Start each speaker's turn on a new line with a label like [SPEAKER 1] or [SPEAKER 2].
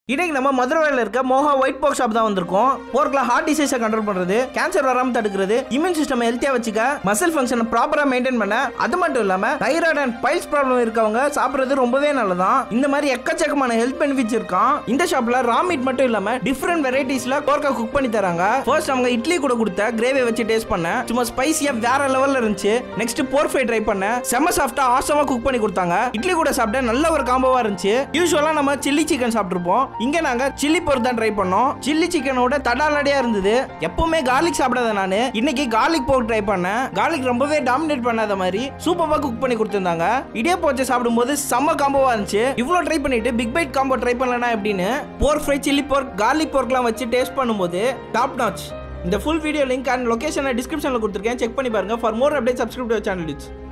[SPEAKER 1] இன்னைக்கு நம்ம மதுரையில் இருக்க மோகா ஒயிட் பாக்ஸ் ஷாப் தான் வந்திருக்கோம் போர்க்கில் ஹார்ட் டிசீஸை கண்ட்ரோல் பண்றது கேன்சர் வராம தடுக்கிறது இம்யூன் சிஸ்டம் ஹெல்த்தியா வச்சுக்க மசில் ஃபங்க்ஷனை ப்ராப்பரா மெயின்டைன் பண்ண அது மட்டும் இல்லாம தைராய்டு அண்ட் பைல்ஸ் ப்ராப்ளம் இருக்கவங்க சாப்பிடுறது ரொம்பவே நல்லதான் இந்த மாதிரி எக்கச்சக்கமான ஹெல்த் பெனிஃபிட்ஸ் இருக்கான் இந்த ஷாப்ல ரா மீட் மட்டும் இல்லாம டிஃப்ரெண்ட் வெரைட்டிஸ்ல கோர்க்கா குக் பண்ணி தராங்க ஃபர்ஸ்ட் அவங்க இட்லி கூட கொடுத்த கிரேவி வச்சு டேஸ்ட் பண்ணேன் சும்மா ஸ்பைசியா வேற லெவல்ல இருந்துச்சு நெக்ஸ்ட் போர் ஃப்ரை ட்ரை பண்ணேன் செம்ம சாஃப்டா ஆசமா குக் பண்ணி கொடுத்தாங்க இட்லி கூட சாப்பிட்ட நல்ல ஒரு காம்போவா இருந்துச்சு யூஸ்வலா நம்ம சில்லி சிக்கன் சாப்பிட்டுருப்போம் இங்க நாங்க சில்லி போர் தான் ட்ரை பண்ணோம் சில்லி சிக்கனோட தடாலடியா இருந்தது எப்பவுமே கார்லிக் சாப்பிடாத நானு இன்னைக்கு கார்லிக் போர் ட்ரை பண்ணேன் கார்லிக் ரொம்பவே டாமினேட் பண்ணாத மாதிரி சூப்பரா குக் பண்ணி கொடுத்திருந்தாங்க இடியாப்பம் வச்சு சாப்பிடும்போது செம்ம காம்போவா இருந்துச்சு இவ்வளோ ட்ரை பண்ணிட்டு பிக் பைட் காம்போ ட்ரை பண்ணலனா எப்படின்னு pork fry chilli pork garlic போர்க்லாம் வச்சு டேஸ்ட் பண்ணும்போது டாப் நாச் இந்த ஃபுல் வீடியோ லிங்க் அண்ட் லொகேஷனை டிஸ்கிரிப்ஷனில் கொடுத்துருக்கேன் செக் பண்ணி பாருங்க for more update subscribe to channel